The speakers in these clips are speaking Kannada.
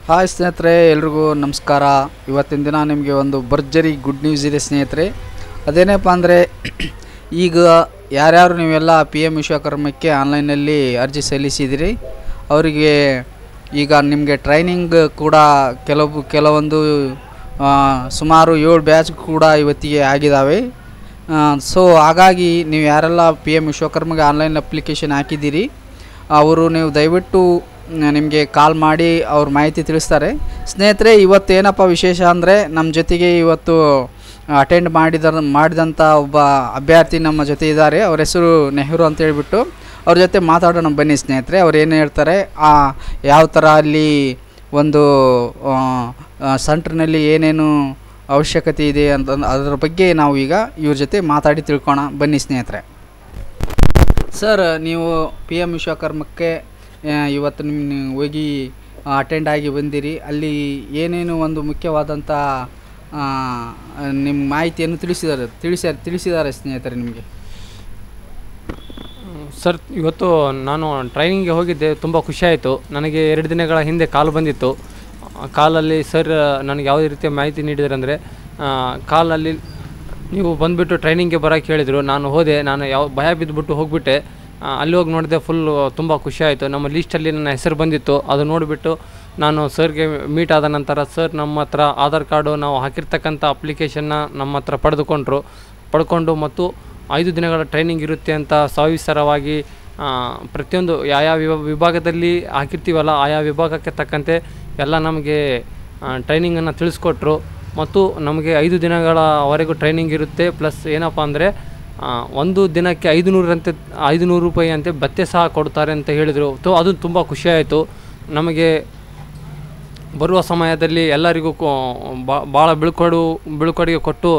ಹಾಯ್ ಸ್ನೇಹಿತರೆ ಎಲ್ರಿಗೂ ನಮಸ್ಕಾರ ಇವತ್ತಿನ ದಿನ ನಿಮಗೆ ಒಂದು ಭರ್ಜರಿ ಗುಡ್ ನ್ಯೂಸ್ ಇದೆ ಸ್ನೇಹಿತರೆ ಅದೇನಪ್ಪ ಅಂದರೆ ಈಗ ಯಾರ್ಯಾರು ನೀವೆಲ್ಲ ಪಿ ಎಮ್ ವಿಶ್ವಕರ್ಮಕ್ಕೆ ಆನ್ಲೈನಲ್ಲಿ ಅರ್ಜಿ ಸಲ್ಲಿಸಿದಿರಿ ಅವರಿಗೆ ಈಗ ನಿಮಗೆ ಟ್ರೈನಿಂಗ್ ಕೂಡ ಕೆಲವು ಕೆಲವೊಂದು ಆ, ಸುಮಾರು ಏಳು ಬ್ಯಾಚ್ ಕೂಡ ಇವತ್ತಿಗೆ ಆಗಿದ್ದಾವೆ ಸೊ ಹಾಗಾಗಿ ನೀವು ಯಾರೆಲ್ಲ ಪಿ ಎಮ್ ವಿಶ್ವಕರ್ಮಗೆ ಆನ್ಲೈನ್ ಅಪ್ಲಿಕೇಶನ್ ಹಾಕಿದ್ದೀರಿ ಅವರು ನೀವು ದಯವಿಟ್ಟು ನಿಮಗೆ ಕಾಲ್ ಮಾಡಿ ಅವ್ರ ಮಾಹಿತಿ ತಿಳಿಸ್ತಾರೆ ಸ್ನೇಹಿತರೆ ಇವತ್ತು ಏನಪ್ಪ ವಿಶೇಷ ಅಂದರೆ ನಮ್ಮ ಜೊತೆಗೆ ಇವತ್ತು ಅಟೆಂಡ್ ಮಾಡಿದ ಮಾಡಿದಂಥ ಒಬ್ಬ ಅಭ್ಯರ್ಥಿ ನಮ್ಮ ಜೊತೆ ಇದ್ದಾರೆ ಅವ್ರ ಹೆಸರು ನೆಹರು ಅಂತ ಹೇಳ್ಬಿಟ್ಟು ಅವ್ರ ಜೊತೆ ಮಾತಾಡೋಣ ಬನ್ನಿ ಸ್ನೇಹಿತರೆ ಅವ್ರು ಏನು ಹೇಳ್ತಾರೆ ಆ ಯಾವ ಥರ ಅಲ್ಲಿ ಒಂದು ಸೆಂಟ್ರ್ನಲ್ಲಿ ಏನೇನು ಅವಶ್ಯಕತೆ ಇದೆ ಅಂತ ಅದರ ಬಗ್ಗೆ ನಾವು ಈಗ ಇವ್ರ ಜೊತೆ ಮಾತಾಡಿ ತಿಳ್ಕೊಣ ಬನ್ನಿ ಸ್ನೇಹಿತರೆ ಸರ್ ನೀವು ಪಿ ಎಮ್ ವಿಶ್ವಕರ್ಮಕ್ಕೆ ಆ, ಇವತ್ತು ನಿಮ್ಮ ನೀವು ಹೋಗಿ ಅಟೆಂಡ್ ಆಗಿ ಬಂದಿರಿ ಅಲ್ಲಿ ಏನೇನು ಒಂದು ಮುಖ್ಯವಾದಂಥ ಆ, ನಿಮ್ಮ ಮಾಹಿತಿಯನ್ನು ತಿಳಿಸಿದ್ದಾರೆ ತಿಳಿಸ್ಯಾರ ತಿಳಿಸಿದ್ದಾರೆ ಸ್ನೇಹಿತರೆ ನಿಮಗೆ ಸರ್ ಇವತ್ತು ನಾನು ಟ್ರೈನಿಂಗ್ಗೆ ಹೋಗಿದ್ದೆ ತುಂಬ ಖುಷಿಯಾಯಿತು ನನಗೆ ಎರಡು ದಿನಗಳ ಹಿಂದೆ ಕಾಲ್ ಬಂದಿತ್ತು ಆ ಕಾಲಲ್ಲಿ ಸರ್ ನನಗೆ ಯಾವುದೇ ರೀತಿಯ ಮಾಹಿತಿ ನೀಡಿದ್ದಾರೆ ಅಂದರೆ ಕಾಲಲ್ಲಿ ನೀವು ಬಂದುಬಿಟ್ಟು ಟ್ರೈನಿಂಗ್ಗೆ ಬರೋಕ್ಕೆ ಹೇಳಿದರು ನಾನು ಹೋದೆ ನಾನು ಯಾವ ಭಯ ಬಿದ್ದುಬಿಟ್ಟು ಹೋಗಿಬಿಟ್ಟೆ ಅಲ್ಲಿ ಹೋಗಿ ನೋಡಿದೆ ಫುಲ್ ತುಂಬ ಖುಷಿಯಾಯಿತು ನಮ್ಮ ಲೀಸ್ಟಲ್ಲಿ ನನ್ನ ಹೆಸರು ಬಂದಿತ್ತು ಅದು ನೋಡಿಬಿಟ್ಟು ನಾನು ಸರ್ಗೆ ಮೀಟ್ ಆದ ನಂತರ ಸರ್ ನಮ್ಮ ಹತ್ರ ಆಧಾರ್ ಕಾರ್ಡು ನಾವು ಹಾಕಿರ್ತಕ್ಕಂಥ ಅಪ್ಲಿಕೇಶನ್ನ ನಮ್ಮ ಹತ್ರ ಪಡೆದುಕೊಂಡ್ರು ಪಡ್ಕೊಂಡು ಮತ್ತು ಐದು ದಿನಗಳ ಟ್ರೈನಿಂಗ್ ಇರುತ್ತೆ ಅಂತ ಸವಿಸ್ತರವಾಗಿ ಆ, ಪ್ರತಿಯೊಂದು ಯಾವ್ಯಾವ ವಿಭಾ- ವಿಭಾಗದಲ್ಲಿ ಹಾಕಿರ್ತೀವಲ್ಲ ಆಯಾ ವಿಭಾಗಕ್ಕೆ ತಕ್ಕಂತೆ ಎಲ್ಲ ನಮಗೆ ಟ್ರೈನಿಂಗನ್ನು ತಿಳಿಸ್ಕೊಟ್ರು ಮತ್ತು ನಮಗೆ ಐದು ದಿನಗಳವರೆಗೂ ಟ್ರೈನಿಂಗ್ ಇರುತ್ತೆ ಪ್ಲಸ್ ಏನಪ್ಪ ಅಂದರೆ ಒಂದು ದಿನಕ್ಕೆ ಐದು ನೂರಂತೆ ಐದು ನೂರು ರೂಪಾಯಿ ಅಂತೆ ಭತ್ಯೆ ಸಹ ಕೊಡ್ತಾರೆ ಅಂತ ಹೇಳಿದರು ತೋ ಅದು ತುಂಬ ಖುಷಿಯಾಯಿತು ನಮಗೆ ಬರುವ ಸಮಯದಲ್ಲಿ ಎಲ್ಲರಿಗೂ ಭಾಳ ಬೀಳ್ಕೊಡು ಬೀಳ್ಕೊಡುಗೆ ಕೊಟ್ಟು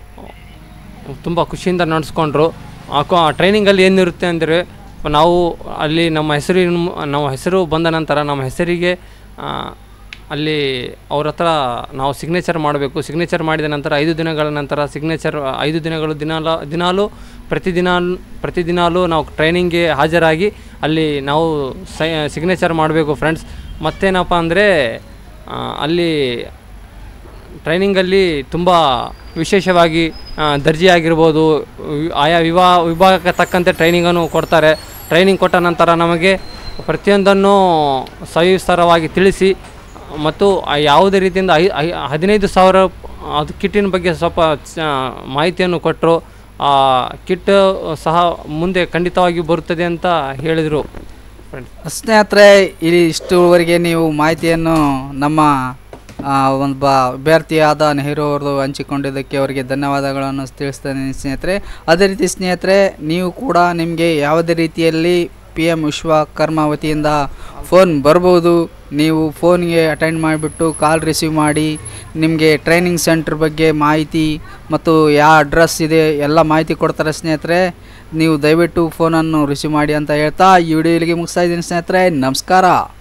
ತುಂಬ ಖುಷಿಯಿಂದ ನಡೆಸ್ಕೊಂಡ್ರು ಆ ಕೊ- ಆ ಟ್ರೈನಿಂಗಲ್ಲಿ ಏನಿರುತ್ತೆ ಅಂದರೆ ನಾವು ಅಲ್ಲಿ ನಮ್ಮ ಹೆಸರಿನ ಮು- ನಮ್ಮ ಹೆಸರು ಬಂದ ನಂತರ ನಮ್ಮ ಹೆಸರಿಗೆ ಆ, ಅಲ್ಲಿ ಅವ್ರ ಹತ್ರ ನಾವು ಸಿಗ್ನೇಚರ್ ಮಾಡಬೇಕು ಸಿಗ್ನೇಚರ್ ಮಾಡಿದ ನಂತರ ಐದು ದಿನಗಳ ನಂತರ ಸಿಗ್ನೇಚರ್ ಐದು ದಿನಗಳು ದಿನಾಲ ದಿನಾಲೂ ಪ್ರತಿದಿನ ಪ್ರತಿದಿನಾಲೂ ನಾವು ಟ್ರೈನಿಂಗ್ಗೆ ಹಾಜರಾಗಿ ಅಲ್ಲಿ ನಾವು ಸೈ ಸಿಗ್ನೇಚರ್ ಮಾಡಬೇಕು ಫ್ರೆಂಡ್ಸ್ ಮತ್ತೇನಪ್ಪ ಅಂದರೆ ಅಲ್ಲಿ ಟ್ರೈನಿಂಗಲ್ಲಿ ತುಂಬ ವಿಶೇಷವಾಗಿ ಆ, ದರ್ಜಿ ಆಗಿರ್ಬೋದು ವಿ- ಆಯಾ ವಿಭಾ ವಿಭಾಗಕ್ಕೆ ತಕ್ಕಂತೆ ಟ್ರೈನಿಂಗನ್ನು ಕೊಡ್ತಾರೆ ಟ್ರೈನಿಂಗ್ ಕೊಟ್ಟ ನಂತರ ನಮಗೆ ಪ್ರತಿಯೊಂದನ್ನು ಸವಿಸ್ತರವಾಗಿ ತಿಳಿಸಿ ಮತ್ತು ಆ ಯಾವುದೇ ರೀತಿಯಿಂದ ಐ ಐ ಹದಿನೈದು ಸಾವಿರ ಅದು ಕಿಟ್ಟಿನ ಬಗ್ಗೆ ಸ್ವಲ್ಪ ಚ- ಮಾಹಿತಿಯನ್ನು ಕೊಟ್ಟರು ಆ ಕಿಟ್ ಸಹ ಮುಂದೆ ಖಂಡಿತವಾಗಿ ಬರುತ್ತದೆ ಅಂತ ಹೇಳಿದರು ಫ್ರೆಂಡ್ಸ್ ಸ್ನೇಹಿತರೆ ಇಲ್ಲಿ ಇಷ್ಟುವರೆಗೆ ನೀವು ಮಾಹಿತಿಯನ್ನು ನಮ್ಮ ಆ, ಒಬ್ಬ ಅಭ್ಯರ್ಥಿಯಾದ ನೆಹರು ಅವರು ಹಂಚಿಕೊಂಡಿದ್ದಕ್ಕೆ ಅವರಿಗೆ ಧನ್ಯವಾದಗಳನ್ನು ತಿಳಿಸ್ತೇನೆ ಸ್ನೇಹಿತರೆ ಅದೇ ರೀತಿ ಸ್ನೇಹಿತರೆ ನೀವು ಕೂಡ ನಿಮಗೆ ಯಾವುದೇ ರೀತಿಯಲ್ಲಿ ಪಿ ಎಮ್ ವಿಶ್ವಕರ್ಮ ವತಿಯಿಂದ ಫೋನ್ ಬರ್ಬೋದು ನೀವು ಫೋನ್ಗೆ ಅಟೆಂಡ್ ಮಾಡಿಬಿಟ್ಟು ಕಾಲ್ ರಿಸೀವ್ ಮಾಡಿ ನಿಮಗೆ ಟ್ರೈನಿಂಗ್ ಸೆಂಟ್ರ್ ಬಗ್ಗೆ ಮಾಹಿತಿ ಮತ್ತು ಯಾವ ಅಡ್ರೆಸ್ ಇದೆ ಎಲ್ಲ ಮಾಹಿತಿ ಕೊಡ್ತಾರೆ ಸ್ನೇಹಿತರೆ ನೀವು ದಯವಿಟ್ಟು ಫೋನನ್ನು ರಿಸೀವ್ ಮಾಡಿ ಅಂತ ಹೇಳ್ತಾ ಈ ವಿಡಿಯೋ ಇಲ್ಲಿಗೆ ಮುಗಿಸ್ತಾ ಇದ್ದೀನಿ ಸ್ನೇಹಿತರೆ ನಮಸ್ಕಾರ